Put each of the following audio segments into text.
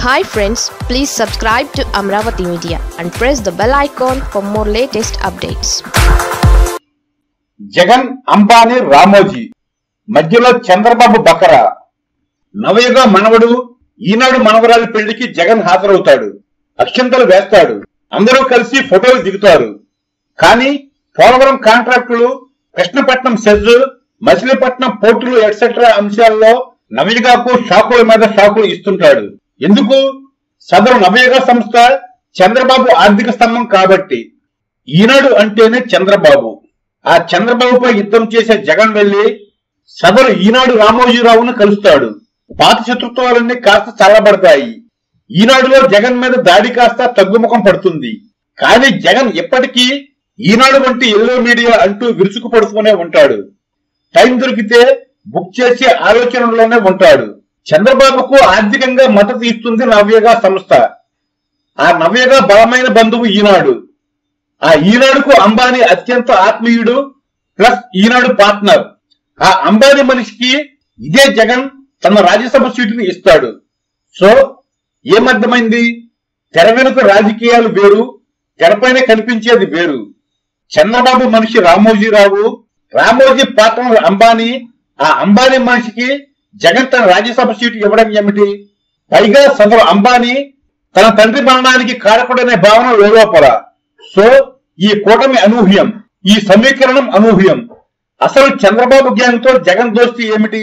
hi friends please subscribe to Amaravati media and press the bell icon for more latest updates Jagan Ambani Ramoji మధ్యలో చంద్రబాబు బకరా నవయుగ మనవడు ఈనాడు మనవరాలి పెళ్లికి జగన్ హాజరవుతాడు అక్షంతలు వేస్తాడు అందరూ కలిసి ఫోటోలు దిగుతారు కానీ పోలవరం కాంట్రాక్టులు కృష్ణపట్నం సెజ్ మచిలీపట్నం పోర్టులు ఎట్సెట్రా అంశాల్లో నవయుగకు షాకుల మీద షాకులు ఇస్తుంటాడు ఎందుకు సదరు నవయుగ సంస్థ చంద్రబాబు ఆర్థిక స్తంభం కాబట్టి ఈనాడు అంటేనే చంద్రబాబు ఆ చంద్రబాబుపై యుద్ధం చేసే జగన్ వెళ్లి సదరు ఈనాడు రామోజీరావును కలుస్తాడు పాత శత్రుత్వాలన్నీ కాస్త చల్లబడతాయి ఈనాడులో జగన్ మీద దాడి కాస్త తగ్గుముఖం పడుతుంది కానీ జగన్ ఎప్పటికీ ఈనాడు వంటి ఎల్లో మీడియా అంటూ విరుచుకుపడుతూనే ఉంటాడు టైం దొరికితే బుక్ చేసే ఆలోచనలోనే ఉంటాడు చంద్రబాబుకు ఆర్థికంగా మద్దతు ఇస్తుంది నవ్యగా సంస్థ ఆ నవ్యగా బలమైన బంధువు ఈనాడు ఆ ఈనాడుకు అంబానీ అత్యంత ఆత్మీయుడు ప్లస్ ఈనాడు పార్ట్నర్ ఆ అంబానీ మనిషికి ఇదే జగన్ తన రాజ్యసభ సీటుని ఇస్తాడు సో ఏమర్థమైంది తెర వెనుక రాజకీయాలు వేరు తెరపైన కనిపించేది వేరు చంద్రబాబు మనిషి రామోజీరావు రామోజీ పార్ట్నర్ అంబానీ ఆ అంబానీ మనిషికి జగన్ తన రాజ్యసభ సీటు ఇవ్వడం ఏమిటి పైగా సదరు అంబానీ తన తండ్రి మరణానికి కారకుడనే భావన లోపల సో ఈ కూటమి అనూహ్యం ఈ సమీకరణం అనూహ్యం అసలు చంద్రబాబు గ్యాంగ్ తో జగన్ దోస్తి ఏమిటి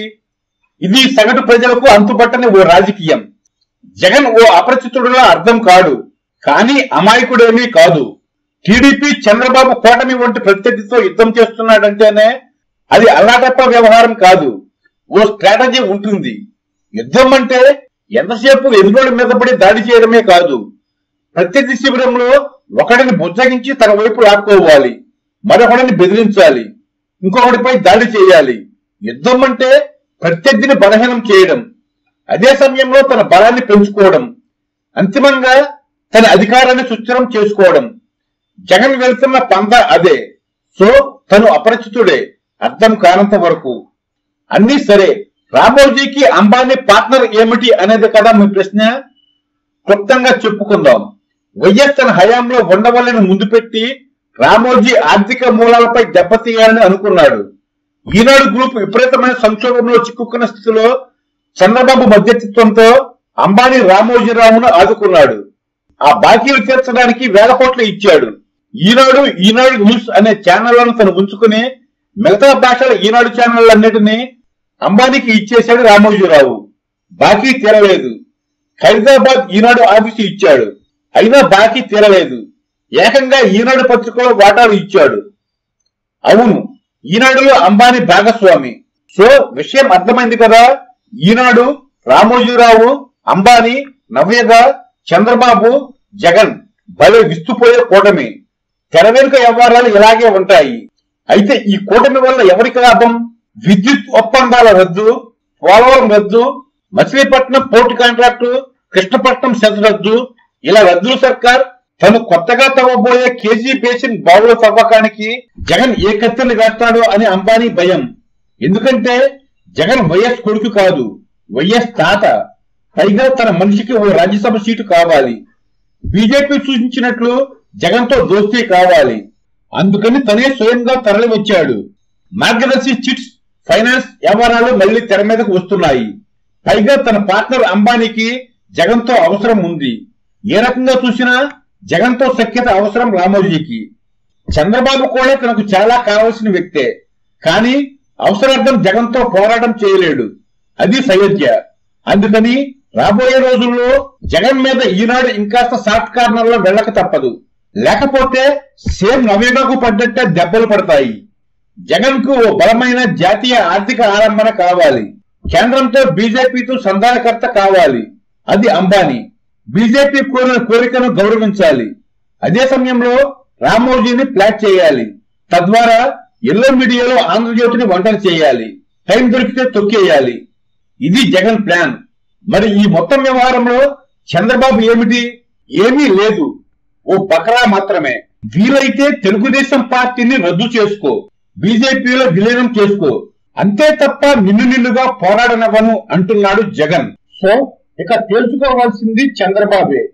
ఇది సగటు ప్రజలకు అంతుపట్టని ఓ రాజకీయం జగన్ ఓ అపరిచితుడులా అర్థం కాడు కానీ అమాయకుడేమీ కాదు టీడీపీ చంద్రబాబు కూటమి వంటి ప్రత్యర్థితో యుద్ధం చేస్తున్నాడంటేనే అది అల్లాటప్ప వ్యవహారం కాదు ఓ స్ట్రాటజీ ఉంటుంది యుద్ధం అంటే ఎంతసేపు ఎదురుడి మీద పడి దాడి చేయడమే కాదు ప్రత్యర్థి శిబిరంలో ఒకడిని బుజ్జగించి తన వైపు లాక్కోవాలి మరొకడిని బెదిరించాలి ఇంకొకటిపై దాడి చేయాలి యుద్ధం అంటే ప్రత్యర్థిని బలహీనం చేయడం అదే సమయంలో తన బలాన్ని పెంచుకోవడం అంతిమంగా తన అధికారాన్ని సుస్థిరం చేసుకోవడం జగన్ వెళ్తున్న పంద అదే సో తను అపరిచితుడే అర్థం కానంత వరకు అన్నీ సరే రామోజీకి అంబానీ పార్ట్నర్ ఏమిటి అనేది కదా మీ ప్రశ్న క్లుప్తంగా చెప్పుకుందాం వైఎస్ తన హయాంలో ఉండవల్లిని ముందు పెట్టి రామోజీ ఆర్థిక మూలాలపై దెబ్బతీయాలని అనుకున్నాడు ఈనాడు గ్రూప్ విపరీతమైన సంక్షోభంలో చిక్కుకున్న స్థితిలో చంద్రబాబు మధ్యత్వంతో అంబానీ రామోజీరావును ఆదుకున్నాడు ఆ బాకీలు తీర్చడానికి వేల కోట్లు ఇచ్చాడు ఈనాడు ఈనాడు న్యూస్ అనే ఛానళ్లను తను ఉంచుకుని మిగతా భాషల ఈనాడు ఛానళ్లన్నిటినీ అంబానీకి ఇచ్చేశాడు రామోజీరావు బాకీ తీరలేదు ఖైరదాబాద్ ఈనాడు ఆఫీసు ఇచ్చాడు అయినా బాకీ తీరలేదు ఏకంగా ఈనాడు పత్రికలో వాటాలు ఇచ్చాడు అవును ఈనాడులో అంబానీ భాగస్వామి సో విషయం అర్థమైంది కదా ఈనాడు రామోజీరావు అంబానీ నవ్యగ చంద్రబాబు జగన్ భలే విస్తుపోయే కూటమి తెర వెనుక వ్యవహారాలు ఇలాగే ఉంటాయి అయితే ఈ కూటమి వల్ల ఎవరికి లాభం విద్యుత్ ఒప్పందాల రద్దు పోలవరం రద్దు Machilipatnam port contract Krishnapatnam SEZ రద్దు ఇలా రద్దులు సర్కార్ తను కొత్తగా తవ్వబోయే కేజీ బేసిన్ బావుల తవ్వకానికి జగన్ ఏ కత్తిని వేస్తాడో అని అంబానీ భయం ఎందుకంటే జగన్ వైఎస్ కొడుకు కాదు వైఎస్ తాత పైగా తన మనిషికి ఓ రాజ్యసభ సీటు కావాలి బీజేపీ సూచించినట్లు జగన్ తో దోస్తీ కావాలి అందుకని తనే స్వయంగా తరలి వచ్చాడు మార్గదర్శి చిట్స్ ఫైనాన్స్ వ్యవహారాలు మళ్లీ తెర మీదకు వస్తున్నాయి పైగా తన పార్ట్నర్ అంబానీకి జగన్ తో అవసరం ఉంది ఏ రకంగా చూసినా జగన్ తో సఖ్యత అవసరం రామోజీకి చంద్రబాబు కూడా తనకు చాలా కావలసిన వ్యక్తే కానీ అవసరార్థం జగన్ తో పోరాటం చేయలేడు అది సయోధ్య అందుకని రాబోయే రోజుల్లో జగన్ మీద ఈనాడు ఇంకాస్త సాఫ్ట్ కార్నర్ లో వెళ్ళక తప్పదు లేకపోతే సేమ్ నవీనకు పడ్డట్టే దెబ్బలు పడతాయి జగన్ కు ఓ బలమైన జాతీయ ఆర్థిక ఆలంబన కావాలి కేంద్రంతో బీజేపీతో సంధానకర్త కావాలి అది అంబానీ బీజేపీ కోరిన కోరికను గౌరవించాలి అదే సమయంలో రామోజీని ప్లాట్ చేయాలి తద్వారా ఎల్లో మీడియాలో ఆంధ్రజ్యోతిని వంటలు చేయాలి టైం దొరికితే తొక్కేయాలి ఇది జగన్ ప్లాన్ మరి ఈ మొత్తం వ్యవహారంలో చంద్రబాబు ఏమిటి ఏమీ లేదు ఓ బకరా మాత్రమే వీలైతే తెలుగుదేశం పార్టీని రద్దు చేసుకో బీజేపీలో విలీనం చేసుకో అంతే తప్ప నిన్ను నిన్నుగా పోరాడనవను అంటున్నాడు జగన్ సో ఇక తేల్చుకోవాల్సింది చంద్రబాబే